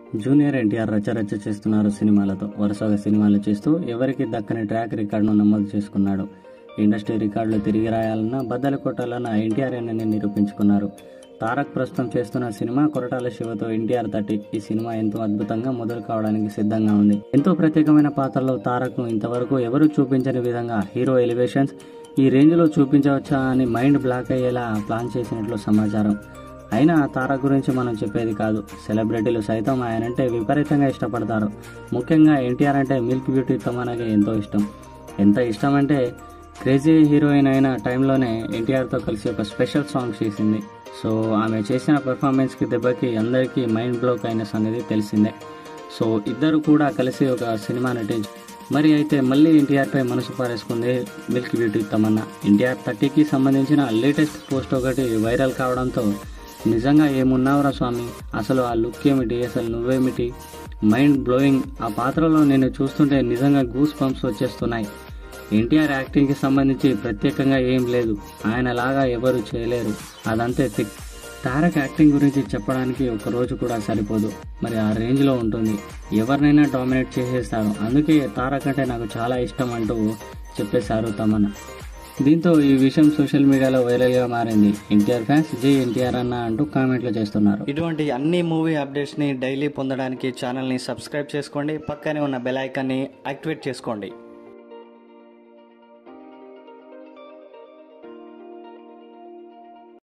junior NTR రచరచ చేస్తున్నారు సినిమాలతో వరుసగా సినిమాలు చేస్తూ ఎవరికి దక్కని ట్రాక్ రికార్డును నమోదు చేసుకున్నాడు ఇండస్ట్రీ రికార్డులు తిరిగి రాయాలన్నా బద్దలు కొట్టాలన్న ఎన్టీఆర్ అని నిరూపించుకున్నారు తారక్ ప్రస్తుతం చేస్తున్న సినిమా కొరటాల శివతో ఎన్టీఆర్ థర్టీ ఈ సినిమా ఎంతో అద్భుతంగా మొదలు కావడానికి సిద్ధంగా ఉంది ఎంతో ప్రత్యేకమైన పాత్రలో తారక్ ను ఇంతవరకు ఎవరూ చూపించని విధంగా హీరో ఎలివేషన్స్ ఈ రేంజ్లో చూపించవచ్చా అని మైండ్ బ్లాక్ అయ్యేలా ప్లాన్ చేసినట్లు సమాచారం అయినా తారక్ గురించి మనం చెప్పేది కాదు సెలబ్రిటీలు సైతం ఆయనంటే విపరీతంగా ఇష్టపడతారు ముఖ్యంగా ఎన్టీఆర్ అంటే మిల్క్ బ్యూటీ తమనకి ఎంతో ఇష్టం ఎంత ఇష్టం అంటే క్రేజీ హీరోయిన్ అయిన టైంలోనే ఎన్టీఆర్తో కలిసి ఒక స్పెషల్ సాంగ్ చేసింది సో ఆమె చేసిన పెర్ఫార్మెన్స్కి దెబ్బకి అందరికీ మైండ్ బ్లోక్ అయిన సంగతి తెలిసిందే సో ఇద్దరు కూడా కలిసి ఒక సినిమా నటించి మరి అయితే మళ్ళీ ఎన్టీఆర్ పై మనసు పారేసుకుంది మిల్క్ బ్యూటీ తమన్నా ఎన్టీఆర్ థర్టీకి సంబంధించిన లేటెస్ట్ పోస్ట్ ఒకటి వైరల్ కావడంతో నిజంగా ఏమున్నావురా స్వామి అసలు ఆ లుక్ ఏమిటి అసలు నువ్వేమిటి మైండ్ బ్లోయింగ్ ఆ పాత్రలో నేను చూస్తుంటే నిజంగా గూస్ పంప్స్ వచ్చేస్తున్నాయి ఎన్టీఆర్ యాక్టింగ్కి సంబంధించి ప్రత్యేకంగా ఏం లేదు ఆయన లాగా ఎవరు చేయలేరు అదంతే థిక్ తారక్ యాక్టింగ్ గురించి చెప్పడానికి ఒక రోజు కూడా సరిపోదు మరి ఆ రేంజ్లో ఉంటుంది ఎవరినైనా డామినేట్ చేసేస్తారు అందుకే తారక్ అంటే నాకు చాలా ఇష్టం అంటూ చెప్పేశారు తమన్నా దీంతో ఈ విషయం సోషల్ మీడియాలో వైరల్గా మారింది ఎన్టీఆర్ ఫ్యాన్స్ జై ఎన్టీఆర్ అన్న అంటూ కామెంట్లు చేస్తున్నారు ఇటువంటి అన్ని మూవీ అప్డేట్స్ని డైలీ పొందడానికి ఛానల్ని సబ్స్క్రైబ్ చేసుకోండి పక్కనే ఉన్న బెల్ ఐకాన్ని యాక్టివేట్ చేసుకోండి